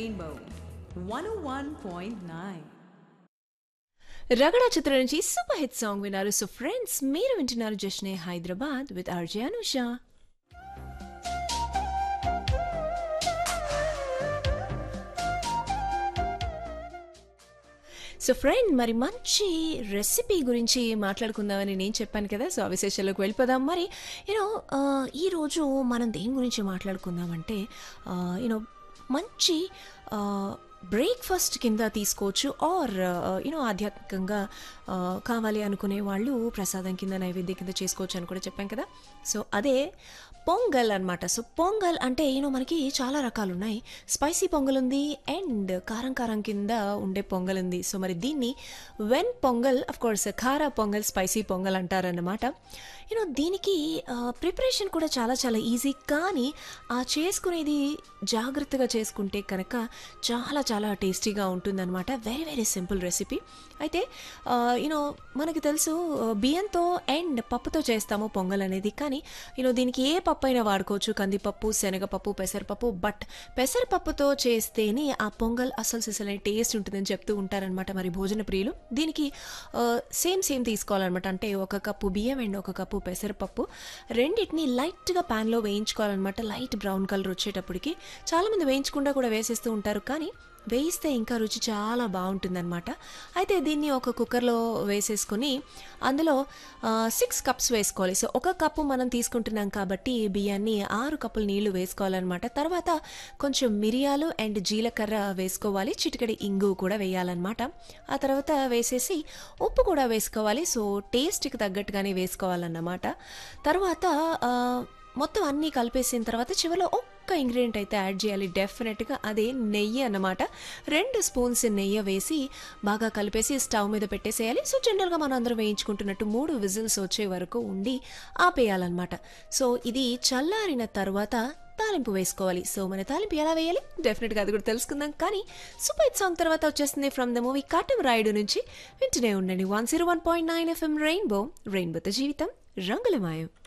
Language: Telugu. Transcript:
Rainbow 101.9. రగడ చిత్రం నుంచి సూపర్ హిట్ సాంగ్ విన్నారు సో ఫ్రెండ్స్ మీరు వింటున్నారు Jashne Hyderabad with RJ Anusha so friend మరి మంచి రెసిపీ గురించి మాట్లాడుకుందామని నేను చెప్పాను కదా సో ఆ విశేషాల్లోకి వెళ్ళిపోదాం మరి యూనో ఈరోజు మనం దేని గురించి మాట్లాడుకుందామంటే యూనో మంచి బ్రేక్ఫాస్ట్ కింద తీసుకోవచ్చు ఆర్ యూనో ఆధ్యాత్మికంగా ఆ, కావాలి అనుకునే వాళ్ళు ప్రసాదం కింద నైవేద్యం కింద చేసుకోవచ్చు అని కూడా చెప్పాం కదా సో అదే పొంగల్ అన్నమాట సో పొంగల్ అంటే యూనో మనకి చాలా రకాలు ఉన్నాయి స్పైసీ పొంగల్ ఉంది అండ్ కారం కారం కింద ఉండే పొంగల్ ఉంది సో మరి దీన్ని Ven pongal of course Khara pongal spicy pongal అంటారన్నమాట యూనో దీనికి ప్రిపరేషన్ కూడా చాలా చాలా ఈజీ కానీ ఆ చేసుకునేది జాగ్రత్తగా చేసుకుంటే కనుక చాలా చాలా టేస్టీగా ఉంటుందన్నమాట వెరీ వెరీ సింపుల్ రెసిపీ అయితే యూనో మనకి తెలుసు ఆ, బియ్యంతో అండ్ పప్పుతో చేస్తాము పొంగల్ అనేది కానీ యూనో దీనికి ఏ పప్పు అయినా వాడుకోవచ్చు కందిపప్పు శనగపప్పు పెసరపప్పు బట్ పెసరపప్పుతో చేస్తేనే ఆ పొంగల్ అసలు సిసలైన టేస్ట్ ఉంటుందని చెప్తూ ఉంటారనమాట మరి భోజన ప్రియులు దీనికి సేమ్ సేమ్ తీసుకోవాలన్నమాట అంటే ఒక కప్పు బియ్యం అండ్ ఒక కప్పు పెసరపప్పు రెండింటిని లైట్గా ప్యాన్లో వేయించుకోవాలన్నమాట లైట్ బ్రౌన్ కలర్ వచ్చేటప్పటికి చాలామంది వేయించకుండా కూడా వేసేస్తూ ఉంటారు కానీ వేయిస్తే ఇంకా రుచి చాలా బాగుంటుందన్నమాట అయితే దీన్ని ఒక కుక్కర్లో వేసేసుకొని అందులో సిక్స్ కప్స్ వేసుకోవాలి సో ఒక కప్పు మనం తీసుకుంటున్నాం కాబట్టి బియ్యాన్ని ఆరు కప్పులు నీళ్లు వేసుకోవాలన్నమాట తర్వాత కొంచెం మిరియాలు అండ్ జీలకర్ర వేసుకోవాలి చిటికడి ఇంగు కూడా వేయాలన్నమాట ఆ తర్వాత వేసేసి ఉప్పు కూడా వేసుకోవాలి సో టేస్ట్కి తగ్గట్టుగానే వేసుకోవాలన్నమాట తర్వాత ఆ, మొత్తం అన్నీ కలిపేసిన తర్వాత చివరిలో ఒక్క ఇంగ్రీడియంట్ అయితే యాడ్ చేయాలి డెఫినెట్గా అదే నెయ్యి అన్నమాట రెండు స్పూన్స్ నెయ్యి వేసి బాగా కలిపేసి స్టవ్ మీద పెట్టేసేయాలి సో జనరల్గా మనం అందరం వేయించుకుంటున్నట్టు మూడు విజిల్స్ వచ్చే వరకు ఉండి ఆపేయాలన్నమాట సో ఇది చల్లారిన తర్వాత తాలింపు వేసుకోవాలి సో మన తాలింపు ఎలా వేయాలి డెఫినెట్గా అది కూడా తెలుసుకుందాం కానీ సూపర్ హిట్ సాంగ్ తర్వాత వచ్చేస్తుంది from the movie Katam Rayudu నుంచి వింటూనే ఉండండి one zero one point nine FM Rainbow రెయిన్బోతో జీవితం రంగులమాయం